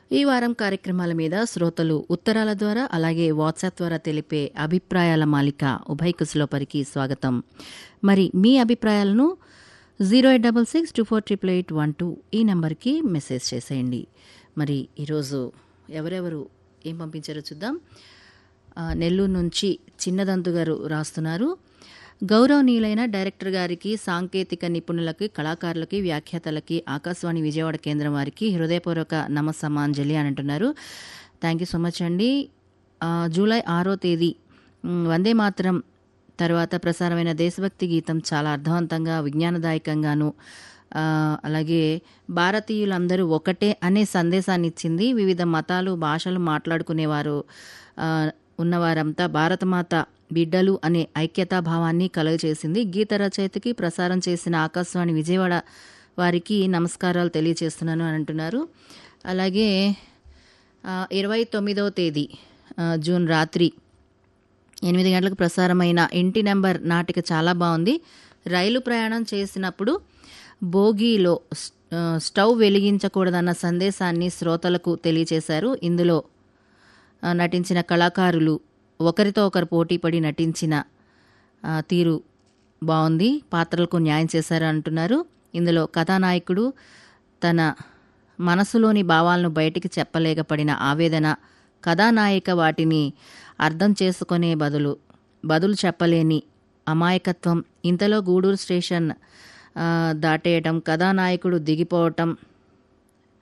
ఈ వారం కార్యక్రమాల మీద శ్రోతలు ఉత్తరాల ద్వారా అలాగే వాట్సాప్ ద్వారా తెలిపే అభిప్రాయాల మాలిక ఉభయ కుశలోపరికి స్వాగతం మరి మీ అభిప్రాయాలను zero eight double six two four triple eight one two ఈ నెంబర్కి మెసేజ్ చేసేయండి మరి ఈరోజు ఎవరెవరు ఏం పంపించారో చూద్దాం ఆ, నెల్లూరు నుంచి చిన్నదంతు గారు రాస్తున్నారు గౌరవనీయులైన డైరెక్టర్ గారికి సాంకేతిక నిపుణులకి కళాకారులకి వ్యాఖ్యాతలకి ఆకాశవాణి విజయవాడ కేంద్రం వారికి హృదయపూర్వక నమస్సమాంజలి అని అంటున్నారు థ్యాంక్ యూ సో మచ్ అండి ఆ, జూలై ఆరో తేదీ మ్, వందే మాత్రం తర్వాత ప్రసారమైన దేశభక్తి గీతం చాలా అర్థవంతంగా విజ్ఞానదాయకంగాను ఆ, అలాగే భారతీయులందరూ ఒకటే అనే సందేశాన్ని ఇచ్చింది వివిధ మతాలు భాషలు మాట్లాడుకునేవారు ఆ, ఉన్నవారంతా భారతమాత బిడ్డలు అనే ఐక్యతా భావాన్ని కలుగజేసింది గీత రచయితకి ప్రసారం చేసిన ఆకాశవాణి విజయవాడ వారికి నమస్కారాలు తెలియజేస్తున్నాను అని అంటున్నారు అలాగే ఇరవై తొమ్మిదవ తేదీ ఆ, జూన్ రాత్రి ఎనిమిది గంటలకు ప్రసారమైన ఇంటి నెంబర్ నాటిక చాలా బాగుంది రైలు ప్రయాణం చేసినప్పుడు బోగీలో స్- ఆ, స్టవ్ వెలిగించకూడదన్న సందేశాన్ని శ్రోతలకు తెలియచేశారు ఇందులో ఆ, నటించిన కళాకారులు ఒకరితో ఒకరు పోటీపడి నటించిన ఆ, తీరు బాగుంది పాత్రలకు న్యాయం చేశారు అంటున్నారు ఇందులో కథానాయకుడు తన మనసులోని భావాలను బయటికి చెప్పలేకపడిన ఆవేదన కథానాయిక వాటిని అర్థం చేసుకునే బదులు బదులు చెప్పలేని అమాయకత్వం ఇంతలో గూడూరు స్టేషన్ ఆ, దాటేయటం కథానాయకుడు దిగిపోవటం